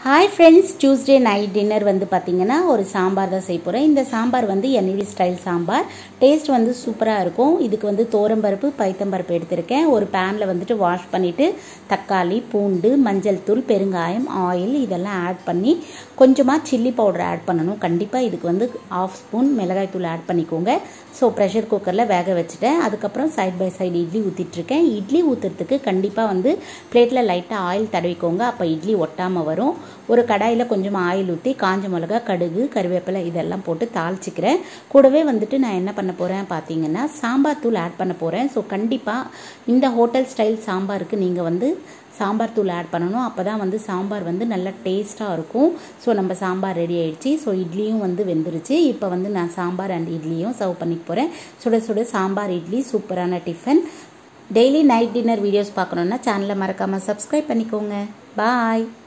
hi friends Tuesday night dinner வந்து பார்த்தீங்கன்னா ஒரு சாம்பார் தான் செய்ய போகிறேன் இந்த சாம்பார் வந்து என்னுடைய ஸ்டைல் சாம்பார் டேஸ்ட் வந்து சூப்பராக இருக்கும் இதுக்கு வந்து தோரம்பருப்பு பைத்தம்பருப்பு எடுத்திருக்கேன் ஒரு பேனில் வந்துட்டு வாஷ் பண்ணிவிட்டு தக்காளி பூண்டு மஞ்சள் தூள் பெருங்காயம் ஆயில் இதெல்லாம் ஆட் பண்ணி கொஞ்சமாக சில்லி பவுடர் ஆட் பண்ணணும் கண்டிப்பாக இதுக்கு வந்து ஆஃப் ஸ்பூன் மிளகாய் தூள் ஆட் பண்ணிக்கோங்க ஸோ ப்ரெஷர் குக்கரில் வேக வச்சுட்டேன் அதுக்கப்புறம் சைட் பை சைடு இட்லி ஊற்றிட்டுருக்கேன் இட்லி ஊற்றுறதுக்கு கண்டிப்பாக வந்து பிளேட்டில் லைட்டாக ஆயில் தடவிக்கோங்க அப்போ இட்லி ஒட்டாமல் வரும் ஒரு கடாயில் கொஞ்சம் ஆயில் ஊற்றி காஞ்ச மிளகா கடுகு கருவேப்பிலை இதெல்லாம் போட்டு தாளிச்சிக்கிறேன் கூடவே வந்துட்டு நான் என்ன பண்ண போகிறேன் பார்த்தீங்கன்னா சாம்பார் தூள் ஆட் பண்ண போகிறேன் ஸோ கண்டிப்பாக இந்த ஹோட்டல் ஸ்டைல் சாம்பாருக்கு நீங்கள் வந்து சாம்பார் தூள் ஆட் பண்ணணும் அப்போ தான் வந்து சாம்பார் வந்து நல்லா டேஸ்ட்டாக இருக்கும் ஸோ நம்ம சாம்பார் ரெடி ஆயிடுச்சு ஸோ இட்லியும் வந்து வெந்துருச்சு இப்போ வந்து நான் சாம்பார் அண்ட் இட்லியும் சர்வ் பண்ணிக்க போகிறேன் சுட சுட சாம்பார் இட்லி சூப்பரான tiffin daily night dinner videos பார்க்கணுன்னா சேனலை மறக்காமல் சப்ஸ்கிரைப் பண்ணிக்கோங்க பாய்